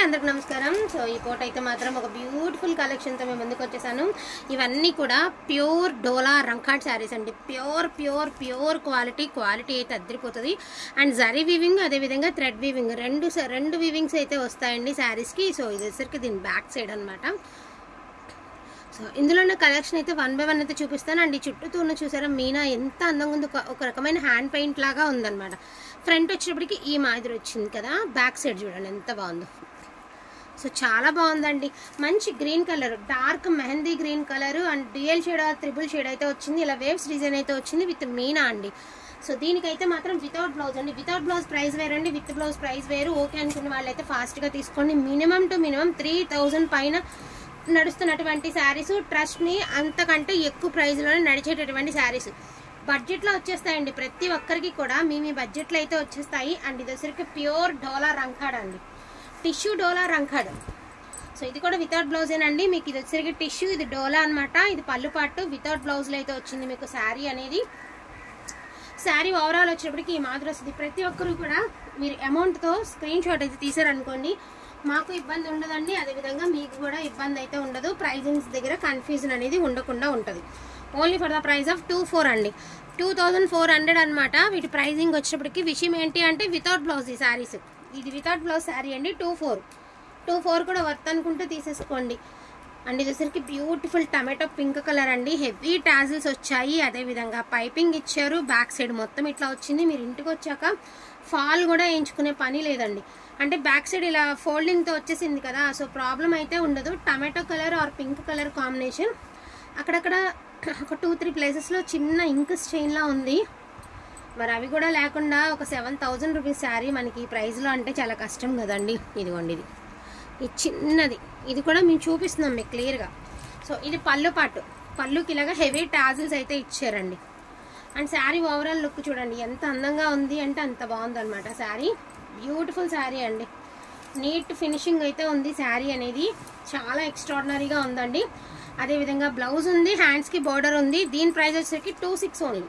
అందరికి నమస్కారం సో ఈ పూట అయితే మాత్రం ఒక బ్యూటిఫుల్ కలెక్షన్తో మేము ముందుకు వచ్చేసాను ఇవన్నీ కూడా ప్యూర్ డోలా రంకాట్ శారీస్ అండి pure pure pure quality quality అయితే అద్దరిపోతుంది అండ్ జరీ వీవింగ్ అదేవిధంగా థ్రెడ్ వీవింగ్ రెండు స- రెండు వీవింగ్స్ అయితే వస్తాయండి శారీస్కి సో ఇది వచ్చేసరికి దీని బ్యాక్ సైడ్ అనమాట సో ఇందులో ఉన్న కలెక్షన్ అయితే వన్ బై వన్ అయితే చూపిస్తాను అండ్ ఈ చుట్టూ ఉన్న చూసారా మీనా ఎంత అందంగా ఉంది ఒక- ఒక రకమైన హ్యాండ్ పెయింట్ లాగా ఉందన్నమాట ఫ్రంట్ వచ్చేటప్పటికి ఈ మాదిరి వచ్చింది కదా బ్యాక్ సైడ్ చూడండి ఎంత బాగుందో సో చాలా బాగుందండి మంచి green colour dark mehndi green colour and dual shade or triple shade అయితే వచ్చింది ఇలా వేవ్స్ డిజైన్ అయితే వచ్చింది విత్ మీనా అండి సో దీనికైతే మాత్రం వితౌట్ బ్లౌజ్ అండి వితౌట్ బ్లౌజ్ ప్రైస్ వేరు అండి విత్ బ్లౌజ్ ప్రైస్ వేరు ఓకే అనుకున్న వాళ్ళైతే ఫాస్ట్గా తీసుకోండి minimum to minimum three thousand పైన నడుస్తున్నటువంటి శారీస్ ట్రస్ట్ మీ అంతకంటే ఎక్కువ ప్రైస్లోనే నడిచేటటువంటి శారీస్ బడ్జెట్లో వచ్చేస్తాయండి ప్రతి ఒక్కరికి కూడా మీ మీ బడ్జెట్లో అయితే వచ్చేస్తాయి అండ్ ఇది వచ్చరికి ప్యూర్ డోలా రంకాడ్ అండి టిష్యూ డోలా రంకాడ్ సో ఇది కూడా వితౌట్ బ్లౌజేనండి మీకు ఇది వచ్చరికి టిష్యూ ఇది డోలా అన్నమాట ఇది పళ్ళు పాటు వితౌట్ బ్లౌజ్లో అయితే వచ్చింది మీకు శారీ అనేది శారీ ఓవరాల్ వచ్చేటప్పటికి ఈ మాదిరి వస్తుంది ప్రతి ఒక్కరు కూడా మీరు అమౌంట్తో స్క్రీన్ షాట్ అయితే తీసారనుకోండి మాకు ఇబ్బంది ఉండదండి అదేవిధంగా మీకు కూడా ఇబ్బంది అయితే ఉండదు ప్రైజింగ్స్ దగ్గర కన్ఫ్యూజన్ అనేది ఉండకుండా ఉంటుంది only for the price of two four అండి టూ థౌజండ్ ఫోర్ హండ్రెడ్ అనమాట వీటి ప్రైజింగ్ వచ్చేటప్పటికి విషయం ఏంటి అంటే వితౌట్ బ్లౌజ్ ఈ శారీస్ ఇది వితౌట్ బ్లౌజ్ శారీ అండి టూ ఫోర్ టూ ఫోర్ కూడా వర్త్ అనుకుంటే తీసేసుకోండి అండ్ ఇది వచ్చరికి బ్యూటిఫుల్ టమాటో పింక్ కలర్ అండి హెవీ టాజిల్స్ వచ్చాయి అదేవిధంగా పైపింగ్ ఇచ్చారు బ్యాక్ సైడ్ మొత్తం ఇట్లా వచ్చింది మీరు ఇంటికి వచ్చాక ఫాల్ కూడా వేయించుకునే పని లేదండి అంటే బ్యాక్ సైడ్ ఇలా ఫోల్డింగ్తో వచ్చేసింది కదా సో ప్రాబ్లం అయితే ఉండదు tomato colour or pink colour combination అక్కడక్కడ ఒక టూ త్రీ ప్లేసెస్లో చిన్న ఇంక్ స్టెయిన్లా ఉంది మరి అవి కూడా లేకుండా ఒక సెవెన్ థౌజండ్ రూపీస్ శారీ మనకి ఈ ప్రైస్లో అంటే చాలా కష్టం కదండి ఇదిగోండి ఇది ఇది చిన్నది ఇది కూడా మేము చూపిస్తున్నాం మీకు క్లియర్గా సో ఇది పళ్ళు పాటు పళ్ళుకి ఇలాగా హెవీ టాజిల్స్ అయితే ఇచ్చారండి అండ్ శారీ ఓవరాల్ లుక్ చూడండి ఎంత అందంగా ఉంది అంటే అంత బాగుందన్నమాట శారీ బ్యూటిఫుల్ శారీ అండి నీట్ ఫినిషింగ్ అయితే ఉంది శారీ అనేది చాలా ఎక్స్ట్రాడినరీగా ఉందండి అదేవిధంగా బ్లౌజ్ ఉంది హ్యాండ్స్కి బార్డర్ ఉంది దీని ప్రైస్ వచ్చేసరికి two six only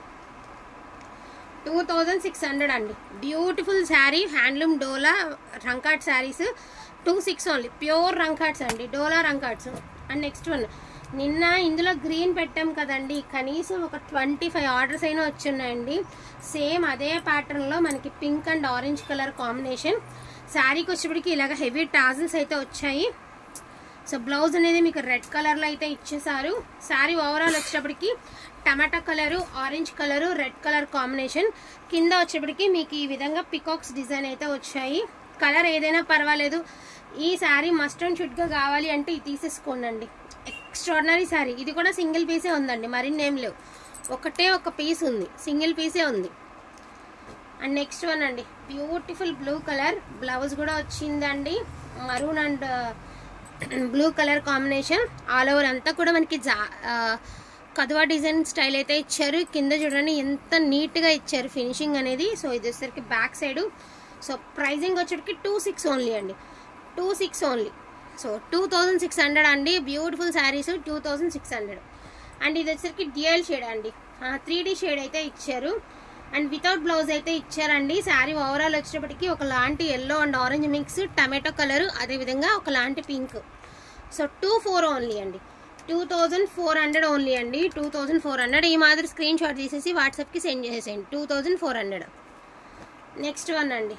two thousand six hundred అండి beautiful sari handloom Dola Rangkat saris two six only pure Rangkats అండి Dola Rangkats and next one నిన్న ఇందులో గ్రీన్ పెట్టాం కదండి కనీసం ఒక ట్వంటీ ఫైవ్ ఆర్డర్స్ అయినా వచ్చున్నాయండి సేమ్ అదే ప్యాటర్న్లో మనకి pink and orange colour combination శారీకి వచ్చేప్పటికి ఇలాగ హెవీ టాజిల్స్ అయితే వచ్చాయి సో బ్లౌజ్ అనేది మీకు రెడ్ కలర్లో అయితే ఇచ్చేసారు శారీ ఓవరాల్ వచ్చేటప్పటికి టమాటా colour orange colour red colour combination కింద వచ్చేటప్పటికి మీకు ఈ విధంగా పికాక్స్ డిజైన్ అయితే వచ్చాయి కలర్ ఏదైనా పర్వాలేదు ఈ శారీ మస్ట్ అండ్ షుడ్గా కావాలి అంటే ఇది తీసేసుకోండి ఎక్స్ట్రాడినరీ శారీ ఇది కూడా సింగిల్ పీసే ఉందండి మరిన్ని ఏం లేవు ఒకటే ఒక పీస్ ఉంది సింగిల్ పీసే ఉంది అండ్ నెక్స్ట్ వన్ అండి బ్యూటిఫుల్ బ్లూ కలర్ బ్లౌజ్ కూడా వచ్చిందండి maroon and blue colour combination all over అంతా కూడా మనకి జా ఆ, కదువా డిజైన్ స్టైల్ అయితే ఇచ్చారు కింద చూడండి ఎంత నీట్గా ఇచ్చారు ఫినిషింగ్ అనేది సో ఇది వచ్చేసరికి బ్యాక్ సైడ్ సో ప్రైజింగ్ వచ్చేటికి టూ సిక్స్ ఓన్లీ అండి two six only so two thousand six hundred అండి beautiful saris two thousand six hundred and ఇది వచ్చేసరికి డిఎల్ షేడ్ అండి త్రీ డీ షేడ్ అయితే ఇచ్చారు అండ్ వితౌట్ బ్లౌజ్ అయితే ఇచ్చారండి శారీ ఓవరాల్ వచ్చేటప్పటికి ఒక లాంటి yellow and orange mix tomato colour అదేవిధంగా ఒక లాంటి pink so two four only అండి two thousand four hundred only అండి టూ థౌజండ్ ఫోర్ హండ్రెడ్ ఈ మాదిరి స్క్రీన్ షాట్ తీసేసి వాట్సాప్కి సెండ్ చేసేయండి two thousand four hundred next one అండి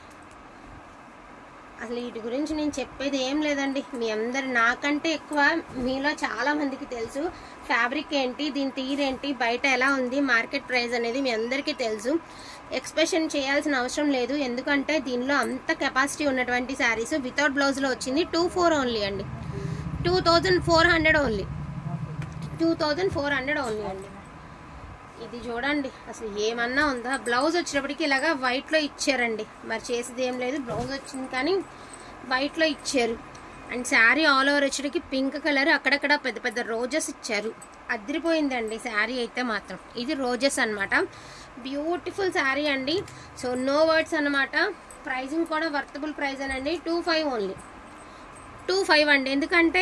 అసలు వీటి గురించి నేను చెప్పేది ఏం లేదండి మీ అందరు నాకంటే ఎక్కువ మీలో చాలా మందికి తెలుసు ఫ్యాబ్రిక్ ఏంటి దీని తీరేంటి బయట ఎలా ఉంది మార్కెట్ ప్రైస్ అనేది మీ అందరికీ తెలుసు ఎక్స్ప్రెషన్ చేయాల్సిన అవసరం లేదు ఎందుకంటే దీనిలో అంత కెపాసిటీ ఉన్నటువంటి శారీస్ వితౌట్ బ్లౌజ్లో వచ్చింది టూ ఫోర్ ఓన్లీ అండి two thousand four hundred only two thousand four hundred only అండి ఇది చూడండి అసలు ఏమన్నా ఉందా బ్లౌజ్ వచ్చేటప్పటికి ఇలాగా వైట్లో ఇచ్చారండి మరి చేసేది ఏం లేదు బ్లౌజ్ వచ్చింది కానీ వైట్లో ఇచ్చారు అండ్ శారీ ఆల్ ఓవర్ వచ్చేటికి పింక్ కలర్ అక్కడక్కడ పెద్ద పెద్ద రోజెస్ ఇచ్చారు అదిరిపోయిందండి శారీ అయితే మాత్రం ఇది రోజెస్ అన్నమాట బ్యూటిఫుల్ శారీ అండి సో నో వర్డ్స్ అన్నమాట ప్రైజింగ్ కూడా వర్తబుల్ ప్రైస్ అండి two five only two five అండి ఎందుకంటే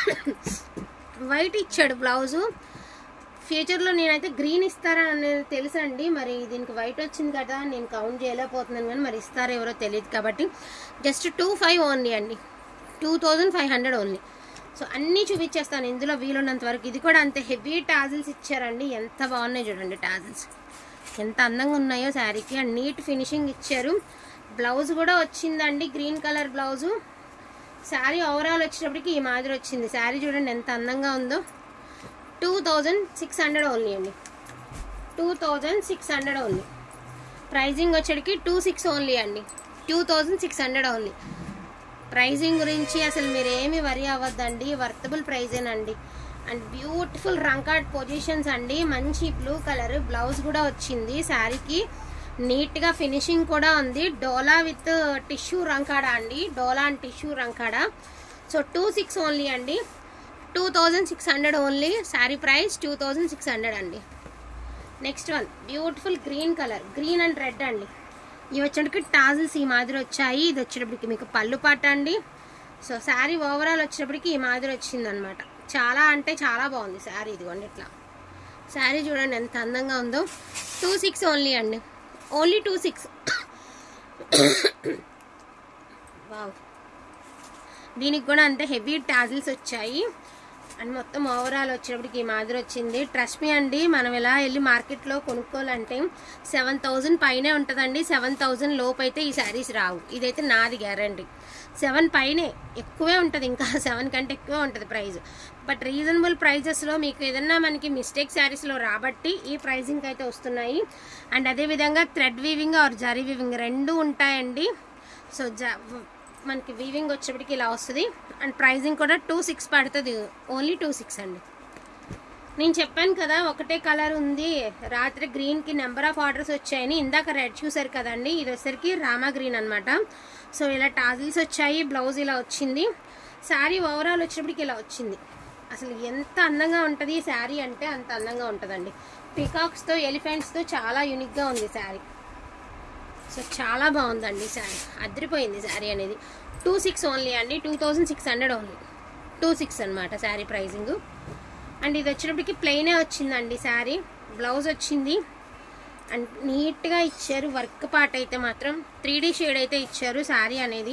వైట్ ఇచ్చాడు బ్లౌజు ఫ్యూచర్లో నేనైతే గ్రీన్ ఇస్తారని అనేది తెలుసండి మరి దీనికి వైట్ వచ్చింది కదా నేను కౌంట్ చేయలేకపోతున్నాను కానీ మరి ఇస్తారో ఎవరో తెలియదు కాబట్టి జస్ట్ టూ ఫైవ్ ఓన్లీ అండి two thousand five hundred only so అన్నీ చూపించేస్తాను ఇందులో వీలున్నంత వరకు ఇది కూడా అంతే హెవీ టాజిల్స్ ఇచ్చారండి ఎంత బాగున్నాయి చూడండి టాజిల్స్ ఎంత అందంగా ఉన్నాయో శారీకి అండ్ నీట్ ఫినిషింగ్ ఇచ్చారు బ్లౌజ్ కూడా వచ్చిందండి green colour blouse sari overall వచ్చేటప్పటికి ఈ మాదిరి వచ్చింది శారీ చూడండి ఎంత అందంగా ఉందో two thousand six hundred only అండి two thousand six hundred only pricing వచ్చేటికి టూ సిక్స్ ఓన్లీ అండి two thousand six hundred only pricing గురించి అసలు మీరు ఏమి వరి అవ్వద్దండి వర్తబుల్ ప్రైజేనండి అండ్ బ్యూటిఫుల్ రంకార్డ్ పొజిషన్స్ అండి మంచి బ్లూ కలర్ బ్లౌజ్ కూడా వచ్చింది శారీకి నీట్గా ఫినిషింగ్ కూడా ఉంది డోలా విత్ టిష్యూ రంకాడా అండి డోలా అండ్ టిష్యూ రంకాడా సో టూ సిక్స్ ఓన్లీ అండి two thousand six hundred only sari price two thousand six hundred అండి next one beautiful green colour green and red అండి ఇవి వచ్చేటప్పటికి టాజిల్స్ ఈ మాదిరి వచ్చాయి ఇది వచ్చేటప్పటికి మీకు పళ్ళు పాట అండి సో శారీ ఓవరాల్ వచ్చేటప్పటికి ఈ మాదిరి వచ్చింది అనమాట చాలా అంటే చాలా బాగుంది శారీ ఇదిగోండి ఇట్లా శారీ చూడండి ఎంత అందంగా ఉందో టూ సిక్స్ ఓన్లీ అండి ఓన్లీ టూ సిక్స్ వావ్ దీనికి కూడా అంతే హెవీ టాజిల్స్ వచ్చాయి అండ్ మొత్తం ఓవరాల్ వచ్చేటప్పటికి ఈ మాదిరి వచ్చింది ట్రస్ట్ మీ అండి మనం ఇలా వెళ్ళి మార్కెట్లో కొనుక్కోవాలంటే సెవెన్ థౌజండ్ పైనే ఉంటుందండి సెవెన్ థౌజండ్ లోపు అయితే ఈ శారీస్ రావు ఇదైతే నాది గ్యారంటీ సెవెన్ పైనే ఎక్కువే ఉంటుంది ఇంకా సెవెన్ కంటే ఎక్కువే ఉంటుంది ప్రైస్ బట్ రీజనబుల్ ప్రైజెస్లో మీకు ఏదన్నా మనకి మిస్టేక్ శారీస్లో రాబట్టి ఈ ప్రైజింగ్ అయితే వస్తున్నాయి అండ్ అదేవిధంగా thread weaving or zari weaving రెండు ఉంటాయండి సో జ మనకి వీవింగ్ వచ్చేప్పటికి ఇలా వస్తుంది అండ్ ప్రైజింగ్ కూడా టూ సిక్స్ పడుతుంది ఓన్లీ టూ సిక్స్ అండి నేను చెప్పాను కదా ఒకటే కలర్ ఉంది రాత్రి గ్రీన్కి నెంబర్ ఆఫ్ ఆర్డర్స్ వచ్చాయని ఇందాక రెడ్ చూసారు కదండి ఇది వచ్చేసరికి రామా గ్రీన్ అనమాట సో ఇలా టాజిల్స్ వచ్చాయి బ్లౌజ్ ఇలా వచ్చింది శారీ ఓవరాల్ వచ్చేటప్పటికి ఇలా వచ్చింది అసలు ఎంత అందంగా ఉంటుంది ఈ శారీ అంటే అంత అందంగా ఉంటుందండి పికాక్స్తో ఎలిఫెంట్స్తో చాలా యూనిక్గా ఉంది శారీ సో చాలా బాగుందండి శారీ అదిరిపోయింది శారీ అనేది టూ సిక్స్ ఓన్లీ అండి two thousand six hundred only two six అనమాట శారీ ప్రైజింగ్ అండ్ ఇది వచ్చేటప్పటికి ప్లెయినే వచ్చిందండి శారీ బ్లౌజ్ వచ్చింది అండ్ నీట్గా ఇచ్చారు వర్క్ పార్ట్ అయితే మాత్రం త్రీ డీ షేడ్ అయితే ఇచ్చారు శారీ అనేది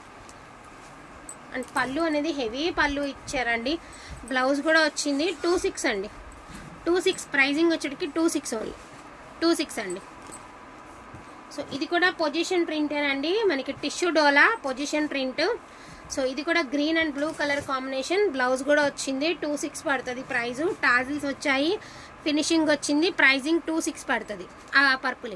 అండ్ పళ్ళు అనేది హెవీ పళ్ళు ఇచ్చారండి బ్లౌజ్ కూడా వచ్చింది టూ సిక్స్ అండి టూ సిక్స్ ప్రైజింగ్ వచ్చేటికి two six only two six అండి సో ఇది కూడా పొజిషన్ ప్రింటేనండి మనకి tissue dola position print so ఇది కూడా green and blue colour combination blouse కూడా వచ్చింది టూ సిక్స్ పడుతుంది ప్రైజు టాజిల్స్ వచ్చాయి ఫినిషింగ్ వచ్చింది ప్రైజింగ్ టూ సిక్స్ పడుతుంది ఆ పర్పుల్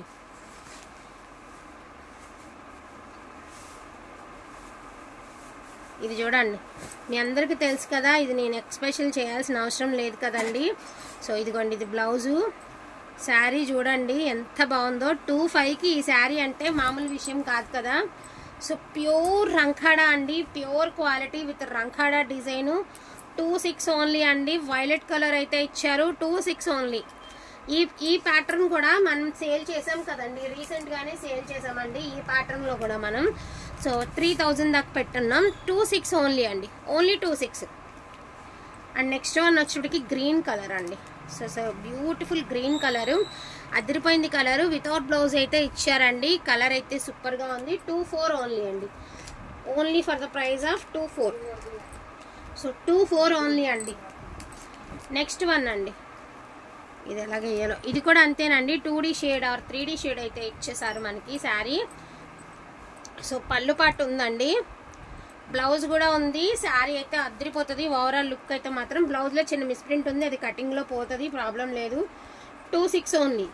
ఇది చూడండి మీ అందరికీ తెలుసు కదా ఇది నేను ఎక్స్పెషల్ చేయాల్సిన అవసరం లేదు కదండి సో ఇదిగోండి ఇది బ్లౌజు శారీ చూడండి ఎంత బాగుందో టూ ఫైవ్కి ఈ శారీ అంటే మామూలు విషయం కాదు కదా సో ప్యూర్ రంఖాడా అండి ప్యూర్ క్వాలిటీ విత్ రంఖాడా డిజైను టూ సిక్స్ ఓన్లీ అండి వైలెట్ కలర్ అయితే ఇచ్చారు టూ సిక్స్ ఓన్లీ ఈ ఈ ప్యాటర్న్ కూడా మనం సేల్ చేసాం కదండి రీసెంట్గానే సేల్ చేసామండి ఈ ప్యాటర్న్లో కూడా మనం సో త్రీ థౌజండ్ దాకా పెట్టున్నాం టూ సిక్స్ ఓన్లీ అండి only two six and next one వచ్చేటికి గ్రీన్ కలర్ అండి so so beautiful green colour అదిరిపోయింది కలరు వితౌట్ బ్లౌజ్ అయితే ఇచ్చారండి కలర్ అయితే సూపర్గా ఉంది టూ ఫోర్ ఓన్లీ అండి only for the price of two four so two four only అండి నెక్స్ట్ వన్ అండి ఇది ఎలాగే వేయాలో ఇది కూడా అంతేనండి two D shade or three D shade అయితే ఇచ్చేసారు మనకి శారీ సో పళ్ళు పాటు ఉందండి బ్లౌజ్ కూడా ఉంది శారీ అయితే అద్దరిపోతుంది ఓవరాల్ లుక్ అయితే మాత్రం బ్లౌజ్లో చిన్న మిస్ప్రింట్ ఉంది అది కటింగ్లో పోతుంది ప్రాబ్లం లేదు two six only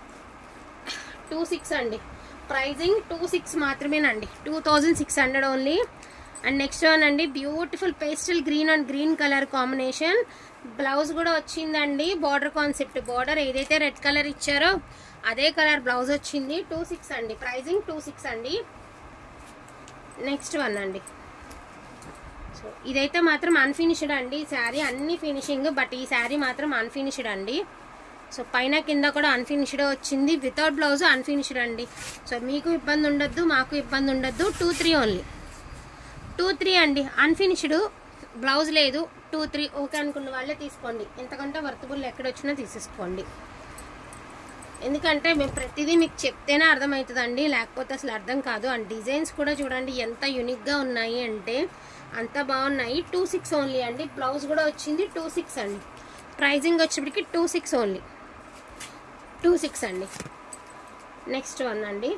two six అండి ప్రైజింగ్ టూ సిక్స్ మాత్రమేనండి two thousand six hundred only and next one అండి beautiful pastel green and green colour combination blouse కూడా వచ్చిందండి బార్డర్ కాన్సెప్ట్ బార్డర్ ఏదైతే రెడ్ కలర్ ఇచ్చారో అదే కలర్ బ్లౌజ్ వచ్చింది two six అండి ప్రైజింగ్ టూ సిక్స్ అండి నెక్స్ట్ వన్ అండి సో ఇదైతే మాత్రం అన్ఫినిష్డ్ అండి ఈ శారీ అన్ని ఫినిషింగ్ బట్ ఈ శారీ మాత్రం అన్ఫినిష్డ్ అండి సో పైన కింద కూడా అన్ఫినిష్డ్ వచ్చింది వితౌట్ బ్లౌజ్ అన్ఫినిష్డ్ అండి సో మీకు ఇబ్బంది ఉండొద్దు మాకు ఇబ్బంది ఉండొద్దు two three only two three అండి అన్ఫినిష్డ్ బ్లౌజ్ లేదు టూ త్రీ ఓకే అనుకున్న వాళ్ళే తీసుకోండి ఎంతకంటే వర్తబుల్ ఎక్కడొచ్చినా తీసేసుకోండి ఎందుకంటే మేము ప్రతిదీ మీకు చెప్తేనే అర్థమవుతుందండి లేకపోతే అసలు అర్థం కాదు అండ్ డిజైన్స్ కూడా చూడండి ఎంత యూనిక్గా ఉన్నాయి అంటే అంత బాగున్నాయి టూ సిక్స్ ఓన్లీ అండి బ్లౌజ్ కూడా వచ్చింది టూ సిక్స్ అండి ప్రైజింగ్ వచ్చేప్పటికి two six only two six అండి నెక్స్ట్ వన్ అండి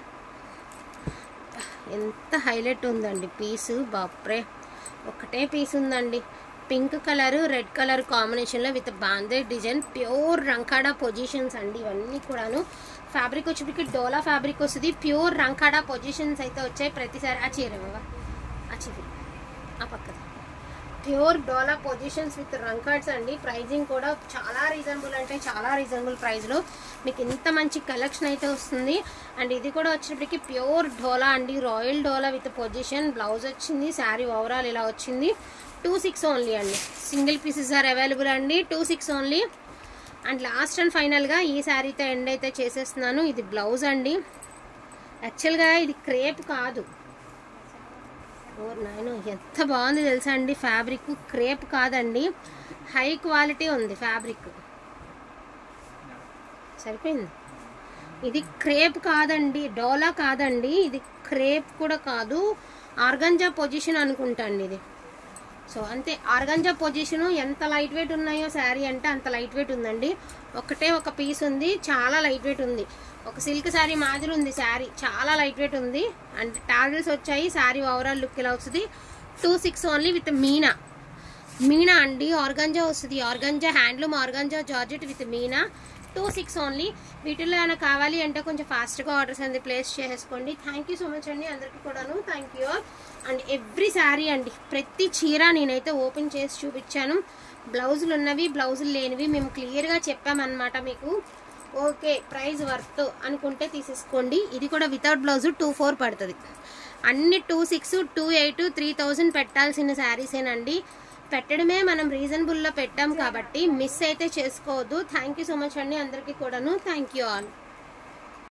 ఎంత హైలైట్ ఉందండి పీసు బాప్రే ఒకటే పీస్ ఉందండి పింక్ కలర్ రెడ్ కలర్ కాంబినేషన్లో విత్ బాందే డిజైన్ ప్యూర్ రంకాడా పొజిషన్స్ అండి ఇవన్నీ కూడాను ఫ్యాబ్రిక్ వచ్చేప్పటికి డోలా ఫ్యాబ్రిక్ వస్తుంది ప్యూర్ రంకాడా పొజిషన్స్ అయితే వచ్చాయి ప్రతిసారి ఆ చీర ఇవ్వవా? ఆ చీర ఆ పక్కన ప్యూర్ డోలా పొజిషన్స్ విత్ రంకార్డ్స్ అండి ప్రైజింగ్ కూడా చాలా రీజనబుల్ అంటే చాలా రీజనబుల్ ప్రైస్లో మీకు ఇంత మంచి కలెక్షన్ అయితే వస్తుంది అండ్ ఇది కూడా వచ్చేటప్పటికి ప్యూర్ డోలా అండి royal dola with position blouse వచ్చింది శారీ ఓవరాల్ ఇలా వచ్చింది టూ సిక్స్ ఓన్లీ అండి సింగిల్ పీసెస్ ఆర్ అవైలబుల్ అండి two six only and last and ఫైనల్గా ఈ శారీతో ఎండ్ అయితే చేసేస్తున్నాను ఇది బ్లౌజ్ అండి యాక్చువల్గా ఇది క్రేప్ కాదు ఓ నాయన ఎంత బాగుంది తెలుసా అండి ఫ్యాబ్రిక్ క్రేప్ కాదండి హై క్వాలిటీ ఉంది ఫ్యాబ్రిక్ సరిపోయింది ఇది క్రేప్ కాదండి డోలా కాదండి ఇది క్రేప్ కూడా కాదు ఆర్గంజా పొజిషన్ అనుకుంటా అండి ఇది సో అంతే ఆర్గంజా పొజిషన్ ఎంత లైట్ వెయిట్ ఉన్నాయో శారీ అంటే అంత లైట్ వెయిట్ ఉందండి ఒకటే ఒక పీస్ ఉంది చాలా లైట్ వెయిట్ ఉంది ఒక సిల్క్ శారీ మాదిరి ఉంది శారీ చాలా లైట్ వెయిట్ ఉంది అండ్ టాజిల్స్ వచ్చాయి శారీ ఓవరాల్ లుక్ ఇలా వస్తుంది two six only with meena meena అండి ఆర్గంజా వస్తుంది organza handloom organza georgette with meena two six only వీటిల్లో ఏమైనా కావాలి అంటే కొంచెం ఫాస్ట్గా ఆర్డర్స్ అనేది ప్లేస్ చేసేసుకోండి థ్యాంక్ యూ సో మచ్ అండి అందరికీ కూడాను thank you and every sari అండి ప్రతి చీర నేనైతే ఓపెన్ చేసి చూపించాను బ్లౌజులు ఉన్నవి బ్లౌజులు లేనివి మేము క్లియర్గా చెప్పామన్నమాట మీకు ఓకే ప్రైస్ వర్త్ అనుకుంటే తీసేసుకోండి ఇది కూడా వితౌట్ బ్లౌజ్ టూ ఫోర్ పడుతుంది అన్ని two six two eight three thousand పెట్టాల్సిన శారీసేనండి పెట్టడమే మనం రీజనబుల్లో పెట్టాం కాబట్టి మిస్ అయితే చేసుకోవద్దు థ్యాంక్ యూ సో మచ్ అండి అందరికీ కూడాను థ్యాంక్ యూ ఆల్